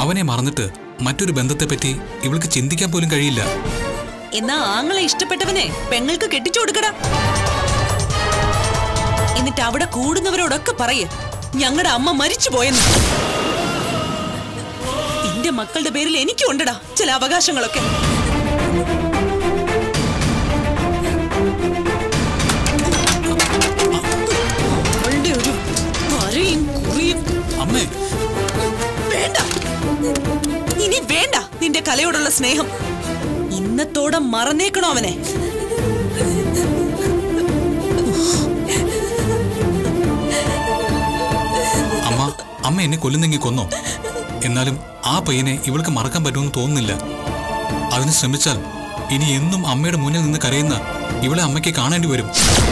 അവനെ മറന്നിട്ട് മറ്റൊരു ബന്ധത്തെപ്പറ്റി ഇവൾക്ക് ചിന്തിക്കാൻ പോലും കഴിയില്ല എന്നാ ആങ്ങളെ ഇഷ്ടപ്പെട്ടവനെ പെങ്ങൾക്ക് കെട്ടിച്ചു കൊടുക്കടാ എന്നിട്ട് അവിടെ കൂടുന്നവരോടൊക്കെ പറയേ ഞങ്ങളുടെ അമ്മ മരിച്ചു പോയെന്ന് എന്റെ മക്കളുടെ പേരിൽ എനിക്കും ഉണ്ടടാ ചില അവകാശങ്ങളൊക്കെ അവളുടെ ഒരു വരയും കുറിയും അമ്മേ വേണ്ട ഇനി വേണ്ട നിന്റെ കലയോടുള്ള സ്നേഹം ഇന്നത്തോടെ മറന്നേക്കണോ അവനെ അമ്മ അമ്മ എന്നെ കൊല്ലുന്നെങ്കിൽ കൊന്നോ എന്നാലും ആ പയ്യനെ ഇവൾക്ക് മറക്കാൻ പറ്റുമെന്ന് തോന്നുന്നില്ല അതിന് ശ്രമിച്ചാൽ ഇനി എന്നും അമ്മയുടെ മുന്നിൽ നിന്ന് കരയുന്ന ഇവളെ അമ്മയ്ക്ക് കാണേണ്ടി വരും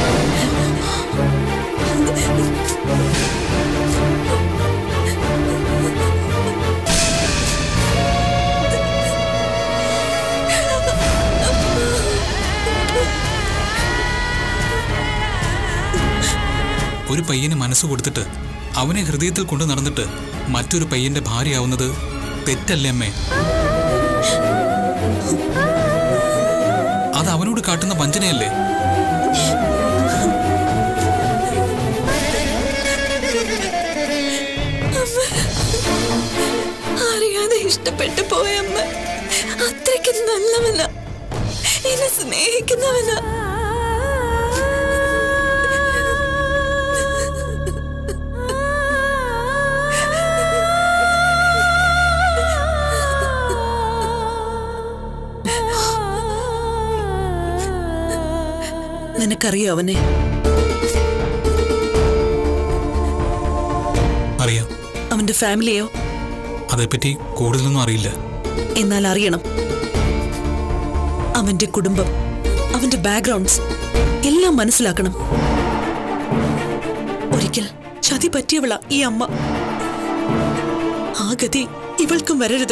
ഒരു പയ്യന് മനസ്സ് കൊടുത്തിട്ട് അവനെ ഹൃദയത്തിൽ കൊണ്ടു നടന്നിട്ട് മറ്റൊരു പയ്യന്റെ ഭാര്യയാവുന്നത് തെറ്റല്ലേ അമ്മേ അത് അവനോട് കാട്ടുന്ന വഞ്ചനയല്ലേ അറിയാതെ ഇഷ്ടപ്പെട്ടു പോയമ്മ അത്രയ്ക്ക് നല്ലവന എന്നെ സ്നേഹിക്കുന്നവന നിനക്കറിയോ അവനെ അറിയാം അവന്റെ ഫാമിലിയോ അതേപ്പറ്റി കൂടുതലൊന്നും അറിയില്ല എന്നാൽ അറിയണം അവന്റെ കുടുംബം അവന്റെ ബാക്ക്ഗ്രൗണ്ട്സ് എല്ലാം മനസ്സിലാക്കണം ഒരിക്കൽ ചതി പറ്റിയവള ഈ അമ്മ ആ ഗതി ഇവൾക്കും വരരുത്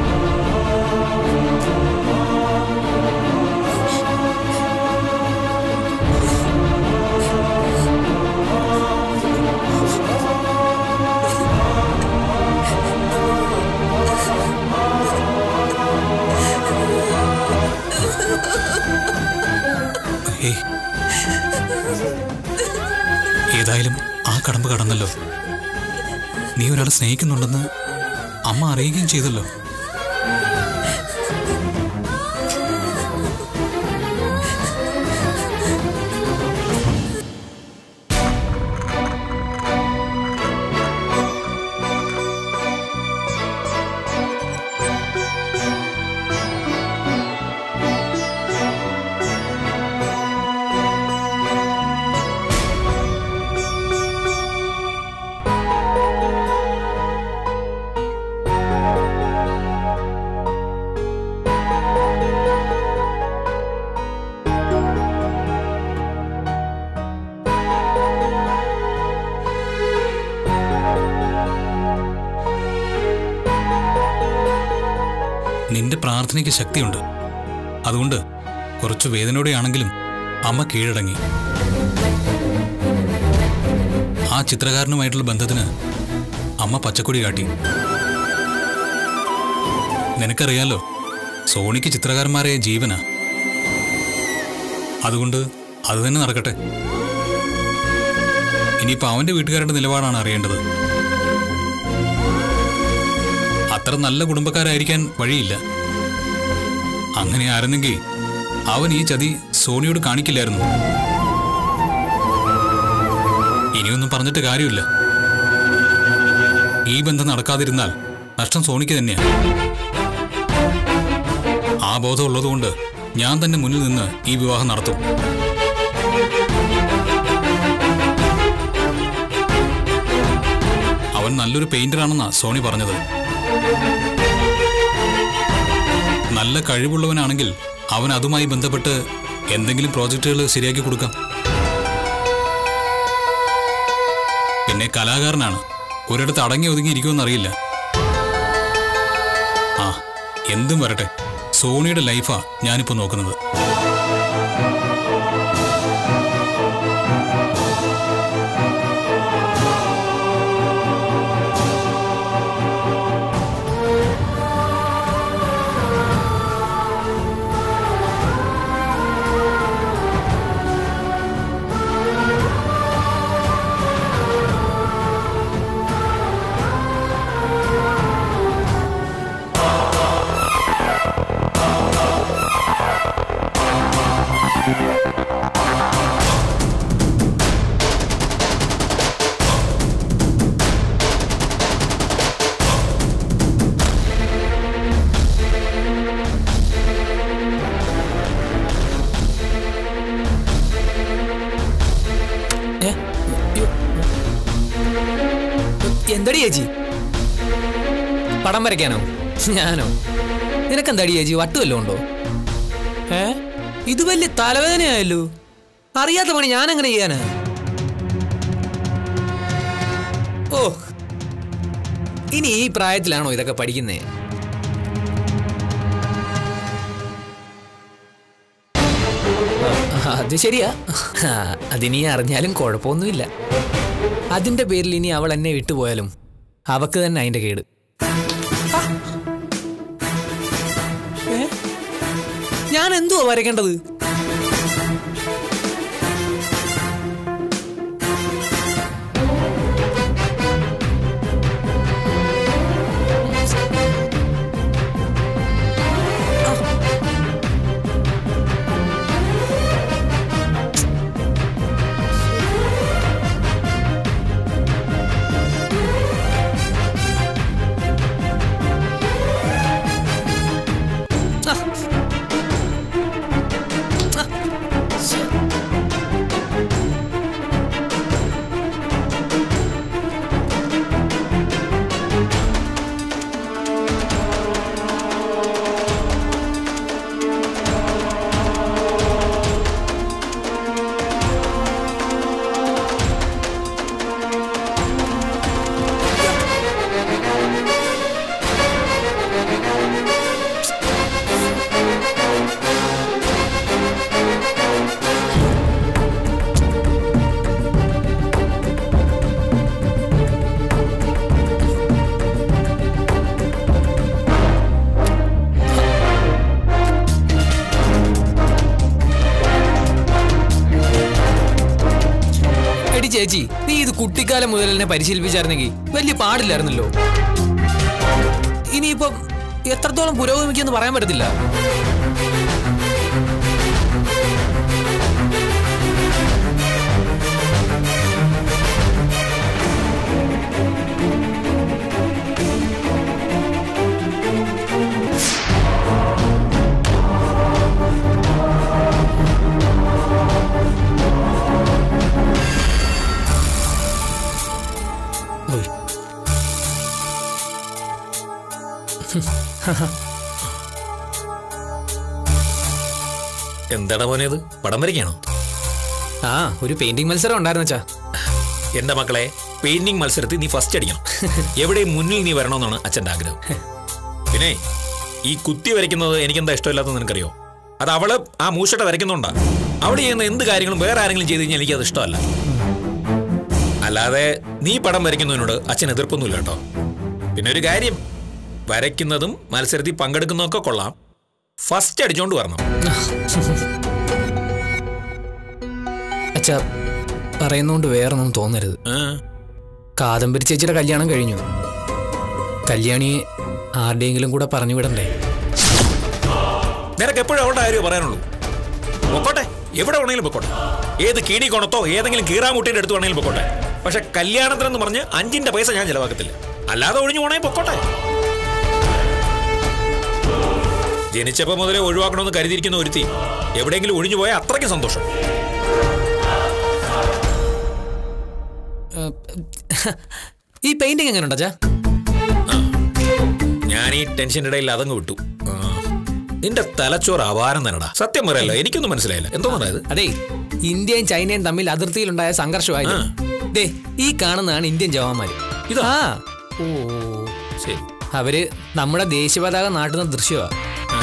ഏയ് ഏതായാലും ആ കടമ്പ് കടന്നല്ലോ നീ ഒരാളെ സ്നേഹിക്കുന്നുണ്ടെന്ന് അമ്മ അറിയുകയും ചെയ്തല്ലോ നിന്റെ പ്രാർത്ഥനയ്ക്ക് ശക്തിയുണ്ട് അതുകൊണ്ട് കുറച്ച് വേദനയോടെയാണെങ്കിലും അമ്മ കീഴടങ്ങി ആ ചിത്രകാരനുമായിട്ടുള്ള ബന്ധത്തിന് അമ്മ പച്ചക്കൊടി കാട്ടി നിനക്കറിയാലോ സോണിക്ക് ചിത്രകാരന്മാരെ ജീവനാ അതുകൊണ്ട് അത് തന്നെ നടക്കട്ടെ ഇനിയിപ്പോ അവന്റെ വീട്ടുകാരുടെ നിലപാടാണ് അറിയേണ്ടത് അത്ര നല്ല കുടുംബക്കാരായിരിക്കാൻ വഴിയില്ല അങ്ങനെ ആയിരുന്നെങ്കിൽ അവൻ ഈ ചതി സോണിയോട് കാണിക്കില്ലായിരുന്നു ഇനിയൊന്നും പറഞ്ഞിട്ട് കാര്യമില്ല ഈ ബന്ധം നടക്കാതിരുന്നാൽ നഷ്ടം സോണിക്ക് തന്നെയാ ആ ബോധം ഉള്ളതുകൊണ്ട് ഞാൻ തന്നെ മുന്നിൽ നിന്ന് ഈ വിവാഹം നടത്തും അവൻ നല്ലൊരു പെയിന്ററാണെന്നാ സോണി പറഞ്ഞത് നല്ല കഴിവുള്ളവനാണെങ്കിൽ അവൻ അതുമായി ബന്ധപ്പെട്ട് എന്തെങ്കിലും പ്രോജക്റ്റുകൾ ശരിയാക്കി കൊടുക്കാം പിന്നെ കലാകാരനാണ് ഒരിടത്ത് അടങ്ങി ഒതുങ്ങി ഇരിക്കുമെന്നറിയില്ല ആ എന്തും വരട്ടെ സോണിയുടെ ലൈഫാ ഞാനിപ്പോ നോക്കുന്നത് ചേച്ചി പടം വരയ്ക്കാനോ ഞാനോ നിനക്കെന്താടി ചേച്ചി വട്ട് വല്ലതും ഉണ്ടോ ഏ ഇത് വലിയ തലവേദനയായല്ലോ അറിയാത്ത പണി ഞാൻ എങ്ങനെ ചെയ്യാനാ ഓ ഇനി ഈ പ്രായത്തിലാണോ ഇതൊക്കെ പഠിക്കുന്നേ ആ, അത് ശരിയാ ആ, അതിനി അറിഞ്ഞാലും കുഴപ്പമൊന്നുമില്ല അതിന്റെ പേരിൽ ഇനി അവൾ എന്നെ വിട്ടുപോയാലും അവക്ക് തന്നെ അതിന്റെ കേട് ആ. ഏ? ഞാൻ എന്തുവാ വരയ്ക്കേണ്ടത് എടി ചേച്ചി നീ ഇത് കുട്ടിക്കാലം മുതൽ എന്നെ പരിശീലിപ്പിച്ചായിരുന്നെങ്കിൽ വലിയ പാടില്ലായിരുന്നല്ലോ ഇനിയിപ്പം എത്രത്തോളം പുരോഗമിക്കുമെന്ന് പറയാൻ പറ്റത്തില്ല ഓയ്. എന്താടാ മോനെ ഇത് പടം വരയ്ക്കാണോ ആ ഒരു പെയിന്റിംഗ് മത്സരം ഉണ്ടായിരുന്നു അച്ഛാ എന്റെ മക്കളെ പെയിന്റിംഗ് മത്സരത്തിൽ നീ ഫസ്റ്റ് അടിക്കണം എവിടെയും മുന്നിൽ നീ വരണമെന്നാണ് അച്ഛന്റെ ആഗ്രഹം പിന്നെ ഈ കുത്തി വരയ്ക്കുന്നത് എനിക്കെന്താ ഇഷ്ടമില്ലാത്തത് നിനക്കറിയോ അത് അവള് ആ മൂഷട്ട വരയ്ക്കുന്നുണ്ടാ അവിടെ ചെയ്യുന്ന എന്ത് കാര്യങ്ങളും വേറെ ആരെങ്കിലും ചെയ്ത് കഴിഞ്ഞാൽ എനിക്കത് ഇഷ്ടമല്ല അല്ലാതെ നീ പടം വരയ്ക്കുന്നതിനോട് അച്ഛൻ എതിർപ്പൊന്നുമില്ല കേട്ടോ പിന്നെ ഒരു കാര്യം വരയ്ക്കുന്നതും മത്സരത്തിൽ പങ്കെടുക്കുന്നതൊക്കെ കൊള്ളാം ഫസ്റ്റ് അടിച്ചോണ്ട് വരണം അച്ഛാ പറയുന്നോണ്ട് വേറൊന്നും തോന്നരുത് ആ, കാദംബരി ചേച്ചിയുടെ കല്യാണം കഴിഞ്ഞു കല്യാണിയെ ആരുടെയെങ്കിലും കൂടെ പറഞ്ഞു വിടണ്ടേ നിനക്ക് എപ്പോഴും അവളുടെ കാര്യം പറയാനുള്ളൂ പൊക്കോട്ടെ എവിടെ വേണമെങ്കിലും പൊക്കോട്ടെ ഏത് കീടി കൊണത്തോ ഏതെങ്കിലും കീറാമുട്ടിയുടെ അടുത്ത് വേണമെങ്കിലും പൊക്കോട്ടെ പക്ഷെ കല്യാണത്തിനെന്ന് പറഞ്ഞ് അഞ്ചിന്റെ പൈസ ഞാൻ ചെലവാക്കത്തില്ല അല്ലാതെ ഒഴിഞ്ഞു പോണേ പൊക്കോട്ടെ ജനിച്ചപ്പോ മുതലേ ഒഴിവാക്കണമെന്ന് കരുതിയിരിക്കുന്ന ഒരുത്തി എവിടെയെങ്കിലും ഒഴിഞ്ഞു പോയാൽ അത്രയ്ക്ക് സന്തോഷം ഏ, ഈ പെയിന്റിങ് എങ്ങനെയുണ്ട് അച്ഛാ ഞാൻ ഈ ടെൻഷൻ്റെ ഇടയിൽ അതങ്ങ് വിട്ടു ആ. നിന്റെ തലച്ചോറ് അപാരം തന്നെടാ സത്യം പറയല്ലോ എനിക്കൊന്നും മനസ്സിലായില്ല എന്തോന്നാ ഇത് അതെ ഇന്ത്യയും ചൈനയും തമ്മിൽ അതിർത്തിയിലുണ്ടായ സംഘർഷമായിരുന്നു ദേ ഈ കാണുന്നതാണ് ഇന്ത്യൻ ജവാന്മാര് ഇതാ? ആ ഓ ശരി അവര് നമ്മുടെ ദേശീയ പതാക നാട്ടുന്ന ദൃശ്യമാ ആ.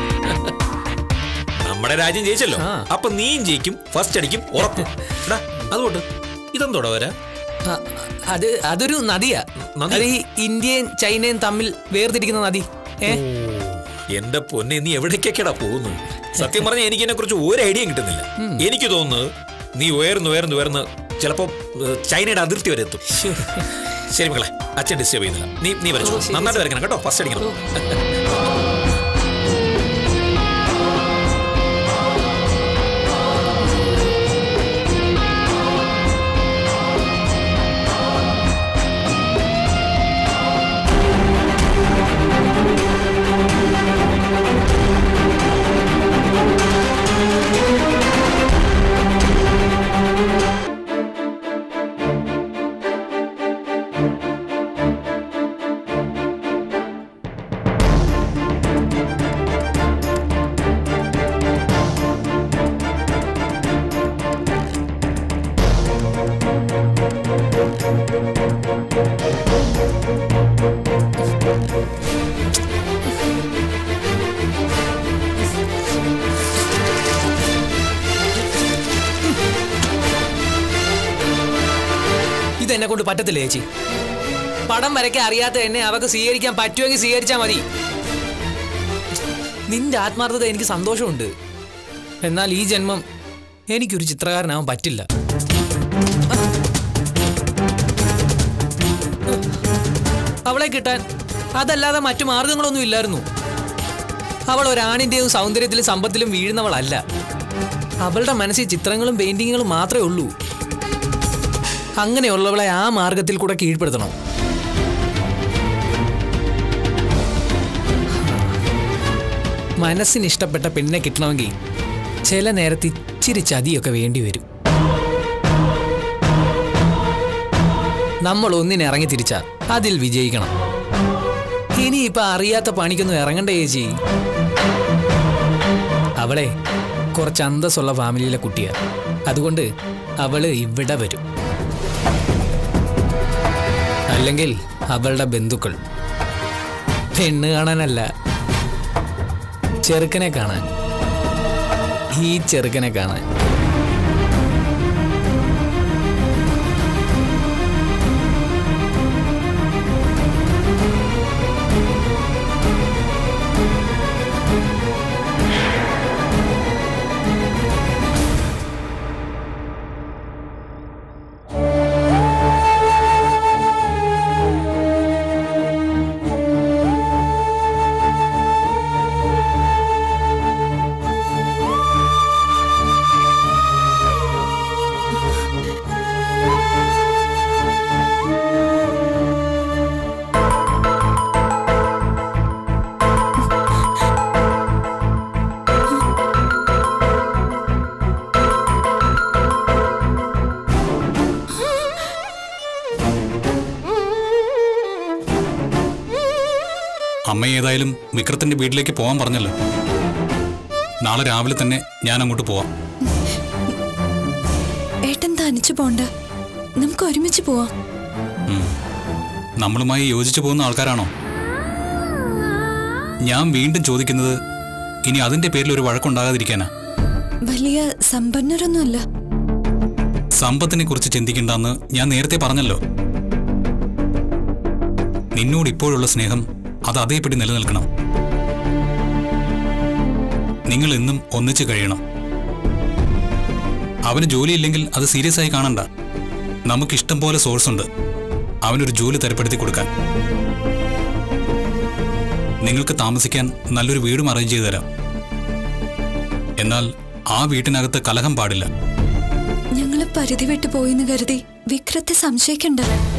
നമ്മുടെ രാജ്യം ജയിച്ചല്ലോ ആ. അപ്പൊ നീയും ജയിക്കും ഫസ്റ്റ് അടിക്കും ഉറപ്പ് എടാ, അതുകൊണ്ട് ഇതെന്തോടാ വരാ ആ, അത് അതൊരു നദിയാ നദി? അത് ഈ ഇന്ത്യയും ചൈനയും തമ്മിൽ വേർതിരിക്കുന്ന നദി ഏ എന്റെ പൊന്നെ നീ എവിടേക്കൊക്കെടാ പോകുന്നു സത്യം പറഞ്ഞാൽ എനിക്ക് ഇതിനെ കുറിച്ച് ഒരു ഐഡിയയും കിട്ടുന്നില്ല എനിക്ക് തോന്നുന്നത് നീ ഉയർന്ന് ഉയർന്ന് ഉയർന്ന് ചിലപ്പോ ഏഹ്, ചൈനയുടെ അതിർത്തി വരെ എത്തും ശരി മക്കളെ അച്ഛൻ ഡിസ്റ്റർബ് ചെയ്യുന്നില്ല നീ നീ വരച്ചു ഓ, ശരി, നന്നായിട്ട് വരയ്ക്കണം കേട്ടോ ഫസ്റ്റ് അടിക്കണം എന്നെ കൊണ്ട് പറ്റത്തില്ല ചേച്ചി പടം വരയ്ക്കാൻ അറിയാത്ത എന്നെ അവക്ക് സ്വീകരിക്കാൻ പറ്റുമെങ്കിൽ സ്വീകരിച്ചാൽ മതി നിന്റെ ആത്മാർത്ഥത എനിക്ക് സന്തോഷമുണ്ട് എന്നാൽ ഈ ജന്മം എനിക്കൊരു ചിത്രകാരനാവാൻ പറ്റില്ല അവളെ കിട്ടാൻ അതല്ലാതെ മറ്റു മാർഗങ്ങളൊന്നും ഇല്ലായിരുന്നു അവൾ ഒരാണിന്റെയും സൗന്ദര്യത്തിലും സമ്പത്തിലും വീഴുന്നവളല്ല അവളുടെ മനസ്സിൽ ചിത്രങ്ങളും പെയിന്റിങ്ങുകളും മാത്രമേ ഉള്ളൂ അങ്ങനെയുള്ളവളെ ആ മാർഗത്തിൽ കൂടെ കീഴ്പ്പെടുത്തണം മനസ്സിന് ഇഷ്ടപ്പെട്ട പെണ്ണെ കിട്ടണമെങ്കിൽ ചില നേരത്ത് ഇച്ചിരി ചതിയൊക്കെ വേണ്ടി വരും നമ്മൾ ഒന്നിനെ ഇറങ്ങി തിരിച്ചാ അതിൽ വിജയിക്കണം ഇനിയിപ്പൊ അറിയാത്ത പണിക്കൊന്നും ഇറങ്ങണ്ട ചേച്ചി അവളെ കുറച്ച് അന്തസ്സുള്ള ഫാമിലിയിലെ കുട്ടിയാ അതുകൊണ്ട് അവള് ഇവിടെ വരും അല്ലെങ്കിൽ അവളുടെ ബന്ധുക്കൾ പെണ്ണ് കാണാനല്ല ചെറുക്കനെ കാണാൻ ഈ ചെറുക്കനെ കാണാൻ അമ്മ ഏതായാലും വിക്രത്തിന്റെ വീട്ടിലേക്ക് പോകാൻ പറഞ്ഞല്ലോ നാളെ രാവിലെ തന്നെ ഞാൻ അങ്ങോട്ട് പോവാം ഏട്ടൻ തനിച്ചു പോണ്ട നമുക്ക് ഒരുമിച്ച് പോവാം നമ്മളുമായി യോജിച്ചു പോകുന്ന ആൾക്കാരാണോ ഞാൻ വീണ്ടും ചോദിക്കുന്നത് ഇനി അതിന്റെ പേരിൽ ഒരു വഴക്കുണ്ടാകാതിരിക്കാനാ വലിയ സമ്പന്നരൊന്നുമല്ല സമ്പത്തിനെ കുറിച്ച് ചിന്തിക്കണ്ടെന്ന് ഞാൻ നേരത്തെ പറഞ്ഞല്ലോ നിന്നോട് ഇപ്പോഴുള്ള സ്നേഹം അത് അതേപടി നിലനിൽക്കണം നിങ്ങൾ എന്നും ഒന്നിച്ചു കഴിയണം അവന് ജോലിയില്ലെങ്കിൽ അത് സീരിയസ് ആയി കാണണ്ട നമുക്കിഷ്ടം പോലെ സോഴ്സ് ഉണ്ട് അവനൊരു ജോലി തരപ്പെടുത്തി കൊടുക്കാൻ നിങ്ങൾക്ക് താമസിക്കാൻ നല്ലൊരു വീടും അറേഞ്ച് ചെയ്തു തരാം എന്നാൽ ആ വീട്ടിനകത്ത് കലഹം പാടില്ല ഞങ്ങള് പരിധി വിട്ടു പോയിന്ന് കരുതി വിക്രത്തെ സംശയിക്കണ്ട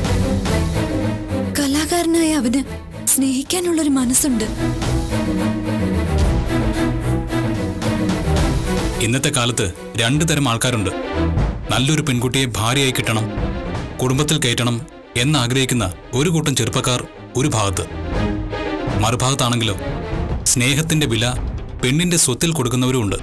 കലാകാരനായ അവന് സ്നേഹിക്കാനുള്ളൊരു മനസ്സുണ്ട് ഇന്നത്തെ കാലത്ത് രണ്ടു തരം ആൾക്കാരുണ്ട് നല്ലൊരു പെൺകുട്ടിയെ ഭാര്യയായി കിട്ടണം കുടുംബത്തിൽ കയറ്റണം എന്നാഗ്രഹിക്കുന്ന ഒരു കൂട്ടം ചെറുപ്പക്കാർ ഒരു ഭാഗത്ത് മറുഭാഗത്താണെങ്കിലോ സ്നേഹത്തിന്റെ വില പെണ്ണിന്റെ സ്വത്തിൽ കൊടുക്കുന്നവരുമുണ്ട്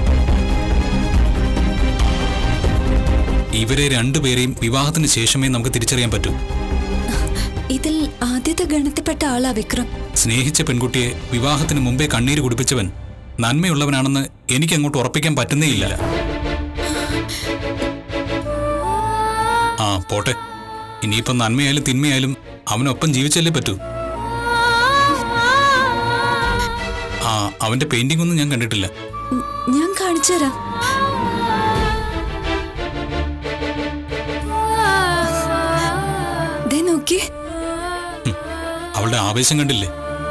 ഇവരെ രണ്ടുപേരെയും വിവാഹത്തിന് ശേഷമേ നമുക്ക് തിരിച്ചറിയാൻ പറ്റൂ ഇതിൽ ആദ്യത്തെ ഗണത്തിൽപ്പെട്ട ആളാ വിക്രം സ്നേഹിച്ച പെൺകുട്ടിയെ വിവാഹത്തിന് മുമ്പേ കണ്ണീര് കുടിപ്പിച്ചവൻ നന്മയുള്ളവനാണെന്ന് എനിക്ക് അങ്ങോട്ട് ഉറപ്പിക്കാൻ പറ്റുന്നേയില്ല ആ പോട്ടെ ഇനിയിപ്പം നന്മയായാലും തിന്മയായാലും അവനൊപ്പം ജീവിച്ചല്ലേ പറ്റൂ ആ അവന്റെ പെയിന്റിംഗ് ഒന്നും ഞാൻ കണ്ടിട്ടില്ല ഉം, ഞാൻ കാണിച്ചു തരാം ദേ നോക്കിയേ അവളുടെ ആവേശം കണ്ടില്ലേ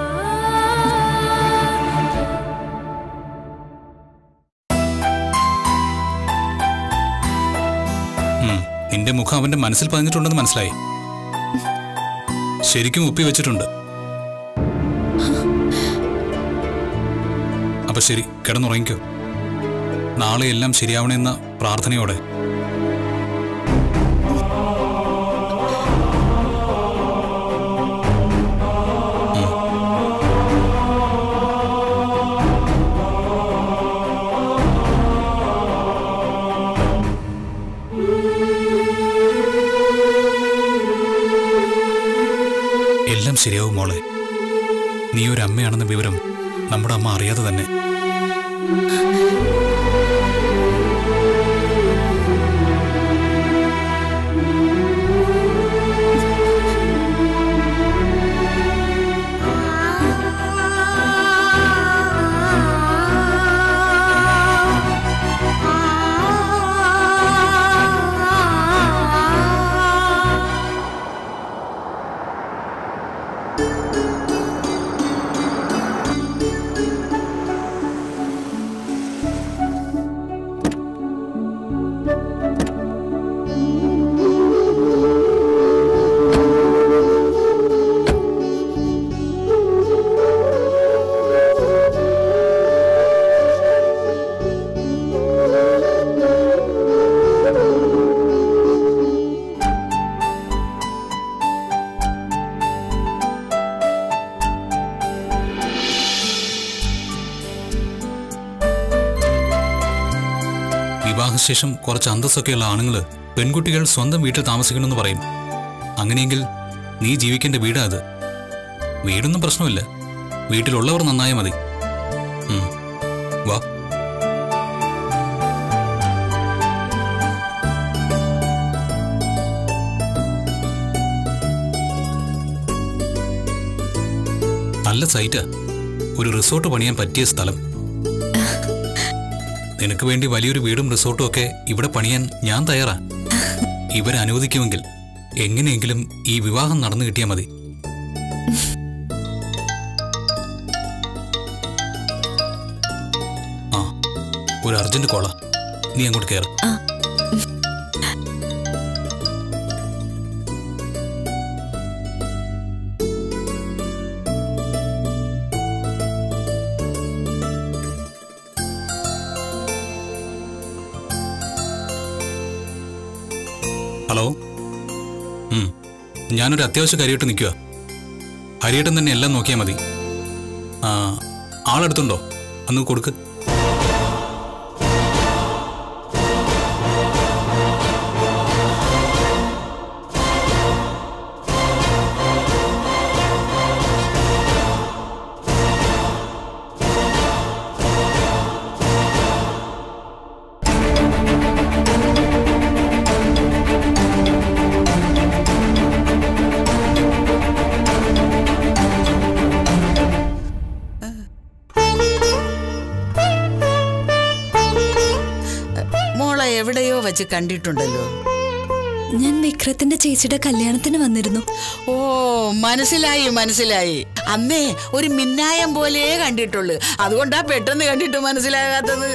ഉം, നിന്റെ മുഖം അവന്റെ മനസ്സിൽ പതിഞ്ഞിട്ടുണ്ടെന്ന് മനസ്സിലായി ശരിക്കും ഒപ്പി വെച്ചിട്ടുണ്ട് അപ്പൊ ശരി കിടന്നുറങ്ങിക്കോ നാളെ എല്ലാം ശരിയാവണമെന്ന പ്രാർത്ഥനയോടെ എല്ലാം ശരിയാവും മോളെ നീ ഒരു അമ്മയാണെന്ന വിവരം നമ്മുടെ അമ്മ അറിയാതെ തന്നെ വിവാഹശേഷം കുറച്ച് അന്തസ്സൊക്കെയുള്ള ആണുങ്ങൾ പെൺകുട്ടികൾ സ്വന്തം വീട്ടിൽ താമസിക്കണമെന്ന് പറയും അങ്ങനെയെങ്കിൽ നീ ജീവിക്കേണ്ട വീടാ അത് വീടൊന്നും പ്രശ്നമില്ല വീട്ടിലുള്ളവർ നന്നായ മതി ഉം. വാ നല്ല സൈറ്റാ ഒരു റിസോർട്ട് പണിയാൻ പറ്റിയ സ്ഥലം നിനക്ക് വേണ്ടി വലിയൊരു വീടും റിസോർട്ടും ഒക്കെ ഇവിടെ പണിയാൻ ഞാൻ തയ്യാറാ ഇവരെ അനുവദിക്കുമെങ്കിൽ എങ്ങനെയെങ്കിലും ഈ വിവാഹം നടന്നു കിട്ടിയാൽ മതി ആ ഒരു അർജന്റ് കോളാ നീ അങ്ങോട്ട് കയറ ആ. ഹലോ ഉം. ഞാനൊരു അത്യാവശ്യ കാര്യമായിട്ട് നിൽക്കുക ഹരിയേട്ടൻ തന്നെ എല്ലാം നോക്കിയാൽ മതി ആ ആളെടുത്തുണ്ടോ അന്ന് കൊടുക്ക് മോളെ എവിടെയോ വെച്ച് കണ്ടിട്ടുണ്ടല്ലോ ഞാൻ വിക്രത്തിന്റെ ചേച്ചിയുടെ കല്യാണത്തിന് വന്നിരുന്നു ഓ മനസ്സിലായി മനസ്സിലായി അന്നേ ഒരു മിന്നായം പോലെ കണ്ടിട്ടുള്ളു അതുകൊണ്ടാ പെട്ടെന്ന് കണ്ടിട്ട് മനസ്സിലാകാത്തത്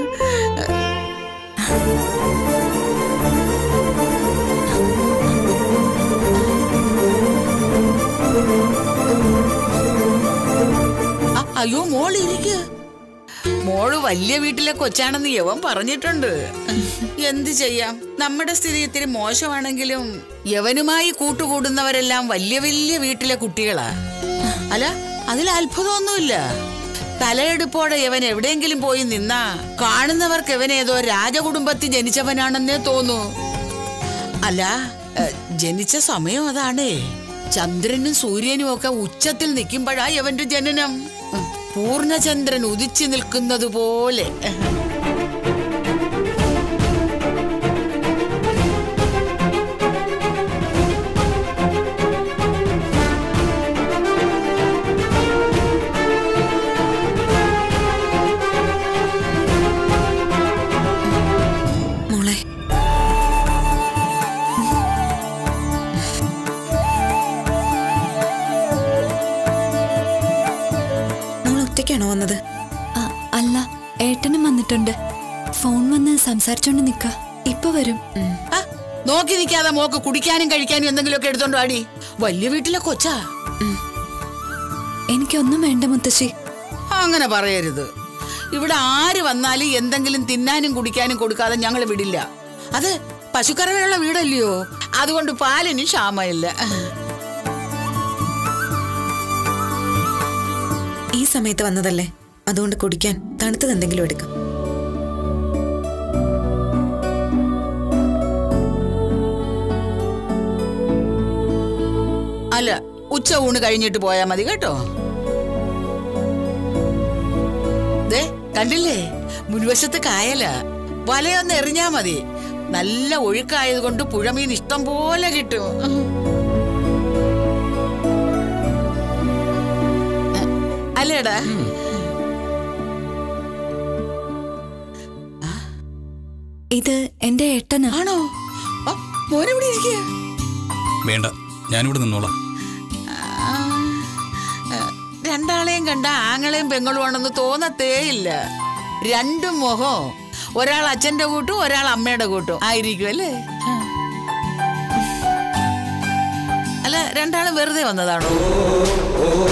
അ- അയ്യോ മോൾ ഇരിക്കുക മോള് വലിയ വീട്ടിലെ കൊച്ചാണെന്ന് യവൻ പറഞ്ഞിട്ടുണ്ട് എന്ത് ചെയ്യാം നമ്മുടെ സ്ഥിതി ഇത്തിരി മോശമാണെങ്കിലും യവനുമായി കൂട്ടുകൂടുന്നവരെല്ലാം വലിയ വലിയ വീട്ടിലെ കുട്ടികളാ അല്ല അതിൽ അത്ഭുതമൊന്നുമില്ല തലയെടുപ്പോടെ യവൻ എവിടെയെങ്കിലും പോയി നിന്നാ കാണുന്നവർക്ക് യവൻ ഏതോ രാജകുടുംബത്തിൽ ജനിച്ചവനാണെന്നേ തോന്നൂ അല്ല ഏ, ജനിച്ച സമയം അതാണേ ചന്ദ്രനും സൂര്യനും ഒക്കെ ഉച്ചത്തിൽ നിൽക്കുമ്പോഴാ യവന്റെ ജനനം ഉം, പൂർണ്ണചന്ദ്രൻ ഉദിച്ചു നിൽക്കുന്നത് പോലെ മോളെ മോൾ ഒറ്റയ്ക്കാണോ വന്നത് ആ, അല്ല ഏട്ടനും വന്നിട്ടുണ്ട് ഫോൺ വന്ന് സംസാരിച്ചോണ്ട് നിക്ക ഇപ്പൊ വരും ആ, നോക്കി നിൽക്കാതെ മോക്ക് കുടിക്കാനും കഴിക്കാനും എന്തെങ്കിലുമൊക്കെ എടുത്തോണ്ട് വാടി വലിയ വീട്ടിലെ കൊച്ചാ എനിക്കൊന്നും വേണ്ട മുത്തശ്ശി അങ്ങനെ പറയരുത് ഇവിടെ ആര് വന്നാലും എന്തെങ്കിലും തിന്നാനും കുടിക്കാനും കൊടുക്കാതെ ഞങ്ങൾ വിടില്ല അത് പശുക്കറവയുള്ള വീടല്ലയോ അതുകൊണ്ട് പാലിന് ക്ഷാമമില്ല ഈ സമയത്ത് വന്നതല്ലേ അതുകൊണ്ട് കുടിക്കാൻ തണുത്തത് എന്തെങ്കിലും എടുക്കാം അല്ല ഉച്ച ഊണ് കഴിഞ്ഞിട്ട് പോയാ മതി കേട്ടോ ദേ കണ്ടില്ലേ മുൻവശത്ത് കായല വലയൊന്ന് എറിഞ്ഞാ മതി നല്ല ഒഴുക്കായത് കൊണ്ട് പുഴമീൻ ഇഷ്ടം പോലെ കിട്ടും അല്ലേടാ ഇത് എന്റെ ഏട്ടനാ ആണോ ആ, മോനിവിടെ ഇരിക്കുക വേണ്ട ഞാനിവിടെ നിന്നോളാം രണ്ടാളെയും കണ്ട ആങ്ങളെയും പെങ്ങളും ആണെന്ന് തോന്നത്തേയില്ല രണ്ടും മുഖം ഒരാൾ അച്ഛന്റെ കൂട്ടും ഒരാൾ അമ്മയുടെ കൂട്ടും ആയിരിക്കും അല്ലേ അല്ല രണ്ടാളും വെറുതെ വന്നതാണോ